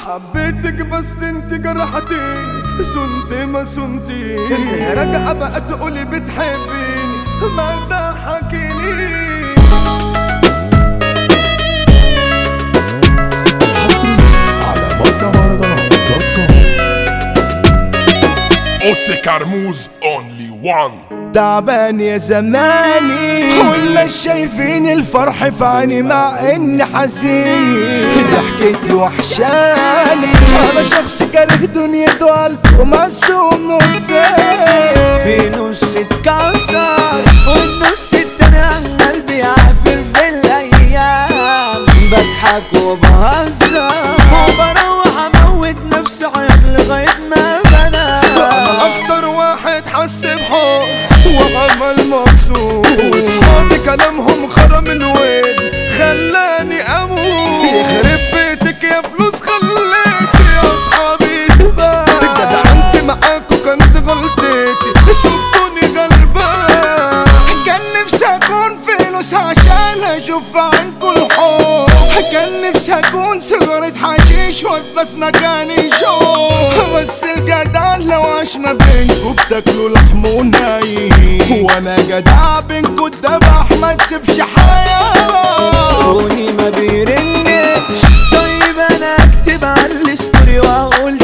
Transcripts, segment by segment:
حبيتك بس انت جرحتي سنت ما سنتي راجعة بقى تقولي بتحبيني ما ضحكيني على موقع مهرجانات دوت كوم اوتي كرموز اونلي وان تعبان يا زماني كل شايفين الفرح في عيني مع اني حزين ضحكتي وحشاني انا شخص كاره دنيته قلب ومقسوم نصين في نص اتكسر والنص التاني عن قلبي عافر في الايام بضحك وبهزر وبروح اموت نفسي عيط لغايه ما انا بنام اكتر واحد حس بحزن وعمل مبسوط واصحابي كلامهم خرم الويل خلاني اموت يخرب بيتك يا فلوس خليتي يا اصحابي تبان جدعنت معاكوا كانت غلطتي شفتوني غلبان كان نفسي اكون فلوس عشان اشوف عنكم الحب كان نفسي اكون سيجارة حشيش بس مكاني شوف بس الجدع لو عاش ما بينكم بتاكلوا لحم وناي وانا جدع بينكم الدبح ما تسيبش حياة خوني ما بيرنش طيب انا اكتب على الستوري واقول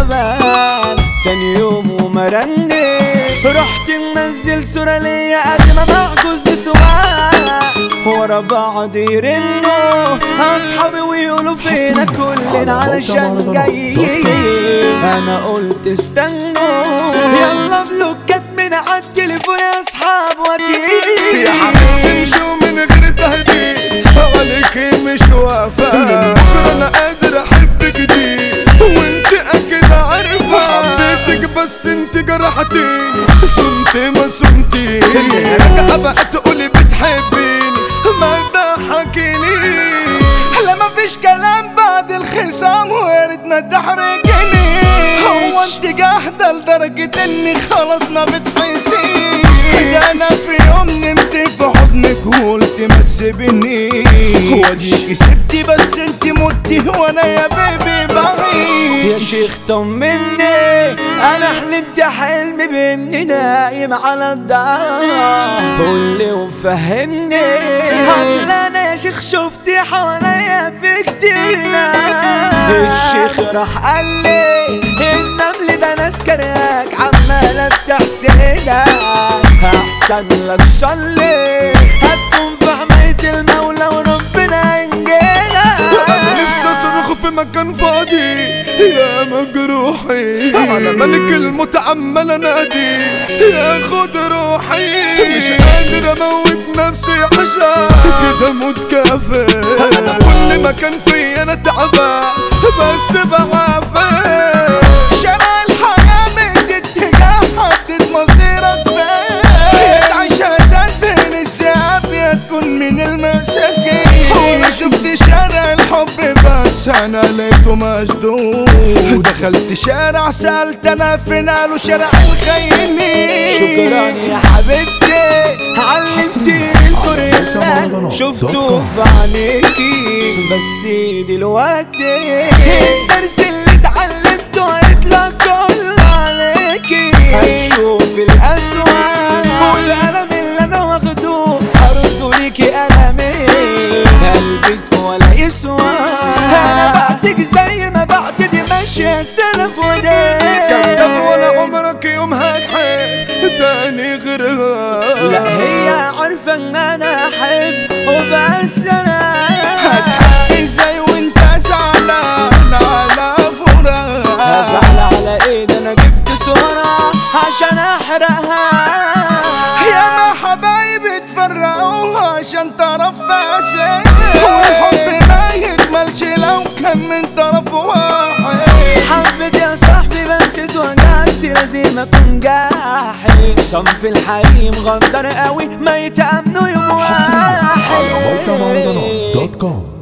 تعبان تاني يوم وما رنش رحت منزل صورة ليا قد ما معجوز نسوان ورا بعض يرنوا اصحابي ويقولوا فينا كلنا علشان جايين انا قلت استنوا يلا بلوكات من على التليفون يا اصحاب واتيين يا حبيبتي امشوا من غير تهديد عليك مش وافا بكره انا قادر احبك دي وانت اكيد عارفه حبيتك بس انت جرحتي سنت ما سنتي راجعه بقى تقولي بتحبيني ما ضحكيني لا مفيش كلام بعد الخصام وردنا تحرجني هو انت جاهدة لدرجة اني خلاص ما بتحسي ده انا في يوم نمت في حضنك وقلت ما تسيبني وديكي سبتي بس انت متي وانا يا بيبي بعيد يا شيخ طمني انا حلمت حلم باني نايم على الدار قولي وفهمني اصل انا يا شيخ شفتي حواليا في كتير ناس الشيخ راح قال لي النمل ده ناس كراك عمالة بتحسدك احسن لك صلي هتكون في حماية المولى وربنا ينجينا انا نفسي اصرخ في مكان فاضي يا مجروحي على ملك الموت عمال انادي ياخد روحي مش قادر اموت نفسي عشان كده موت كافر انا كل مكان فيا انا تعبان بس بعافر شارع الحياة من اتجاه حدد مصيرك فين تعيش اسد بين الذئاب يا تكون من المساكين وانا شفت شارع الحب بس انا لقيته مسدود دخلت شارع سألت انا فين قالوا شارع الخيمين شكرا يا حبيبتي علمتيني الطريق اللي شفته في عينيكي بس دلوقتي الدرس اللي اتعلمته هيطلع كله عليكي هتشوف الأسوأ والألم اللي أنا واخده هرده ليكي ألمي قلبك ولا يسوى أنا بعتك زي ما بعت دي ماشية سلف ودين كذاب ولا عمرك يوم هتحب تاني غيرها لا هي عارفة ان انا احب وبس انا هتحبي ازاي وانت زعلان على فراق هزعل على ايه ده انا جبت صورة عشان احرقها يا ما حبايبي اتفرقوا عشان طرف فاسد والحب ما يكملش لو كان من طرف واحد حبيت يا صاحبي بس اتوجعت لازم اكون جاحد صنف الحريم غدر قوي ما يتأمنوا يوم حصريا واحد على موقع مهرجانات دوت كوم